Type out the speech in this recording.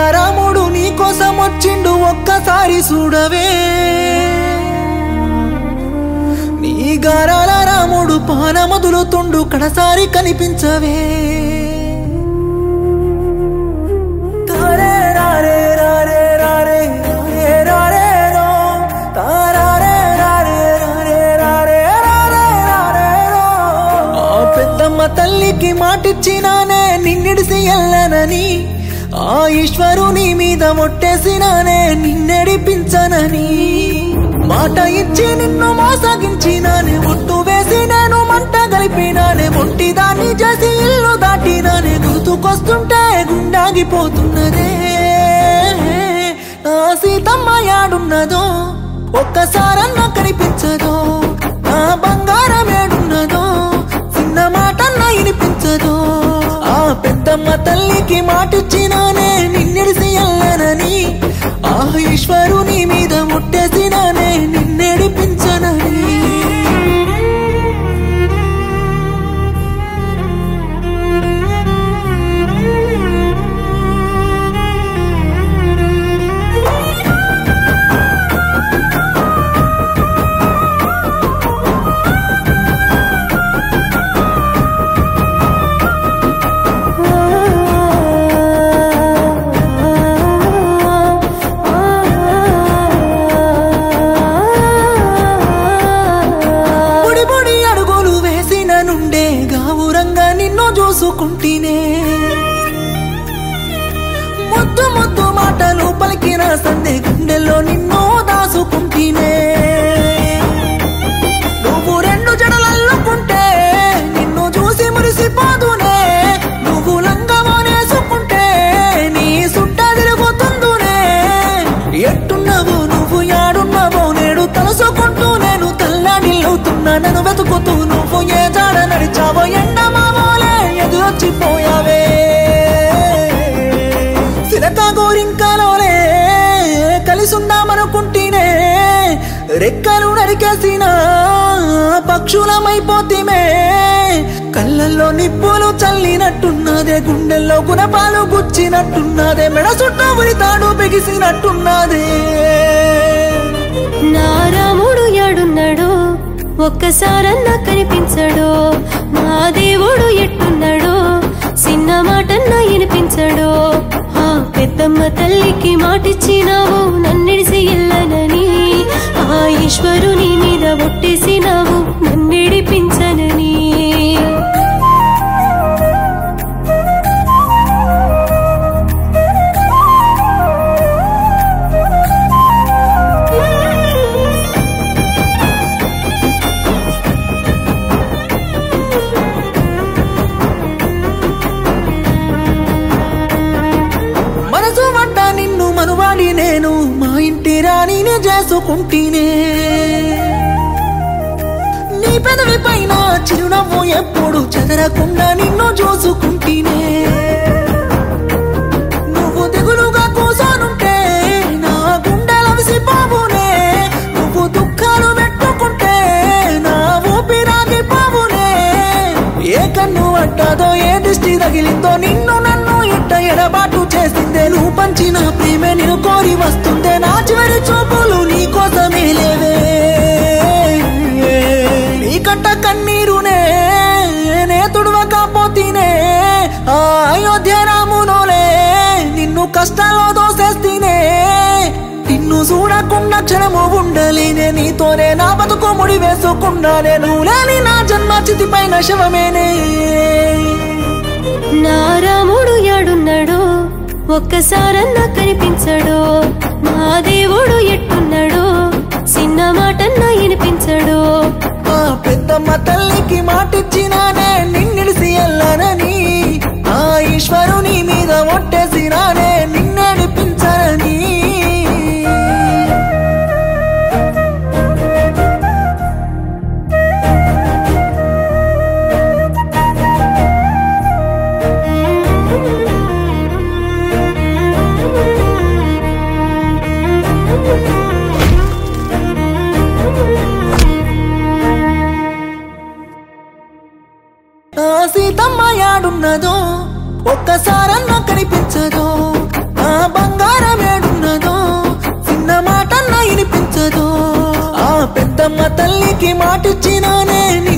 రాముడు నీ కోసం వచ్చిండు ఒక్కసారి చూడవే నీ గారాల రాముడు పానమదులుతుండు కడసారి కనిపించవే తారే రారే రారే రారే రారే రారే రో. తారారే రారే రారే రారే రారే రారే రో. ఆ పెద్దమ్మ తల్లికి మాటిచ్చినానే నిన్నిడిసి ఎల్లనని ఆ ఈశ్వరుని మీద మొట్టేసినానే నిన్నెడిపించనని మాట ఇచ్చి నిన్ను మోసగించినానే ఒట్టు వేసి నేను మంట కలిపినానే ఒంటిదాన్ని చేసి ఇల్లు దాటినానే గుర్తుకొస్తుంటే గుండాగిపోతున్నదే నా సీతమ్మ యాడున్నదో ఒక్కసారన్న కనిపించదో నా బంగారం ఏడున్నదో చిన్న మాటన్న వినిపించదో ఆ పెద్దమ్మ తల్లికి మాటిచ్చినానే నిన్నెడిసి ఎల్లనని ఆ ఈశ్వరుని మీద ముట్టేసినానే నిన్నెడిపించనని బుడి బుడి అడుగులు వేసిన నుండే గావురంగా నిన్ను చూసుకుంటేనే ముద్దు ముద్దు మాటలు పలికిన సందే గుండెల్లో నిన్ను దాసుకుంటేనే నువ్వు రెండు జడలల్లుకుంటే నిన్ను చూసి మురిసిపోదునే నువ్వు లంగమోనేసుకుంటే నీ సుట్ట తిరుగుతుందునే ఎట్టున్నావు నువ్వు యాడున్నావో నేడు తలుసుకుంటూ నేను తల్లాడిల్లుతున్నా నన్ను వెతుకుతూ నువ్వు ఏ జాడ నడిచావో ఎండమావోలే ఎదురొచ్చిపోయావే సిలక గోరింకలోనే కలిసుందామనుకుంటేనే రెక్కలు నరికేసిన పక్షులమైపోతిమే కళ్ళల్లో నిప్పులు చల్లినట్టున్నదే గుండెల్లో గుణపాలు గుచ్చినట్టున్నదే మెడ చుట్టూ ఉరితాడు బిగిసినట్టున్నదే నా రాముడు యాడున్నాడో ఒక్కసారన్నా కనిపించడో నా దేవుడు ఎట్టున్నాడో చిన్న మాటన్నా వినిపించడో ఆ పెద్దమ్మ తల్లికి మాటిచ్చినావు నన్నిడిసి ఎల్లనని ఆ ఈశ్వరుని మీద ఒట్టేసినావు నన్నిడిపించనని మనసు వంట నిన్ను మనువాడి నేను మా ఇంటి రాణిని చేసుకుంటేనే నీ పెదవి పైన చిరునవ్వు ఎప్పుడు చెదరకుండా నిన్ను చూసుకుంటేనే నువ్వు దిగులుగా కూసానుంటే నా గుండెల విసిపోవునే నువ్వు దుఃఖాలు పెట్టుకుంటే నా ఊపిరాగిపోవునే ఏ కన్ను అడ్డాదో ఏ దిష్టి తగిలిందో నిన్ను నన్ను ఇట్ట ఎడబాటు చేసిందే నువ్వు పంచిన ప్రేమే నేను కోరి వస్తుందే నా చివరి చూపులు నీ కోసమే లేవే నీ కట్ట కన్నీరునే నే తుడవకపోతేనే ఆ అయోధ్య రామునోలే నిన్ను కష్టాల్లో దోసేస్తేనే నిన్ను చూడకుండా క్షణము ఉండలేనే నీతోనే నా బతుకు ముడి వేసుకున్నానే నువ్వు లేని నా జన్మ చితి పైన శవమేనే నా రాముడు యాడున్నాడో ఒక్కసారన్నా కనిపించడో నా దేవుడు ఎట్టున్నాడో చిన్న మాటన్నా వినిపించడో ఆ పెద్దమ్మ తల్లికి మాటిచ్చినానే నిన్నిడిసి ఎల్లనని ఆ ఈశ్వరుని మీద ఒట్టేసినానే నిన్నడిపించనని ఆ సీతమ్మ యాడున్నదో ఒక్కసారన్న కనిపించదో ఆ తల్లికి మాటిచ్చినానే నీ